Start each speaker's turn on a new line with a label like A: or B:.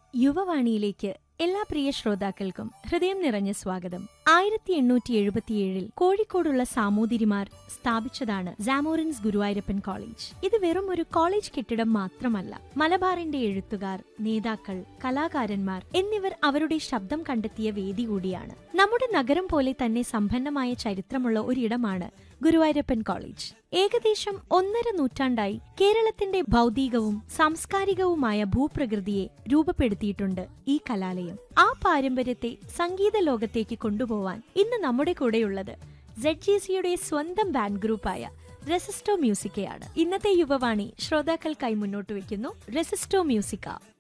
A: യുവവാണിയിലേക്ക് എല്ലാ പ്രിയ ശ്രോതാക്കൾക്കും ഹൃദയം നിറഞ്ഞ സ്വാഗതം ആയിരത്തി എണ്ണൂറ്റി എഴുപത്തിയേഴിൽ കോഴിക്കോടുള്ള സാമൂതിരിമാർ സ്ഥാപിച്ചതാണ് സാമോറിൻസ് ഗുരുവായൂരപ്പൻ കോളേജ് ഇത് വെറും ഒരു കോളേജ് കെട്ടിടം മാത്രമല്ല മലബാറിന്റെ എഴുത്തുകാർ നേതാക്കൾ കലാകാരന്മാർ എന്നിവർ അവരുടെ ശബ്ദം കണ്ടെത്തിയ വേദി കൂടിയാണ് നമ്മുടെ നഗരം പോലെ തന്നെ സമ്പന്നമായ ചരിത്രമുള്ള ഒരിടമാണ് ഗുരുവായൂരപ്പൻ കോളേജ് ഏകദേശം ഒന്നര നൂറ്റാണ്ടായി കേരളത്തിന്റെ ഭൗതികവും സാംസ്കാരികവുമായ ഭൂപ്രകൃതിയെ രൂപപ്പെടുത്തിയിട്ടുണ്ട് ഈ കലാലയം ആ പാരമ്പര്യത്തെ സംഗീത ലോകത്തേക്ക് കൊണ്ടുപോവാൻ ഇന്ന് നമ്മുടെ കൂടെയുള്ളത് സെഡ് ജി സിയുടെ സ്വന്തം ബാൻഡ് ഗ്രൂപ്പായ റെസിസ്റ്റോ മ്യൂസിക്കയാണ് ഇന്നത്തെ യുവവാണി ശ്രോതാക്കൾക്കായി മുന്നോട്ട് വയ്ക്കുന്നു റെസിസ്റ്റോ മ്യൂസിക്ക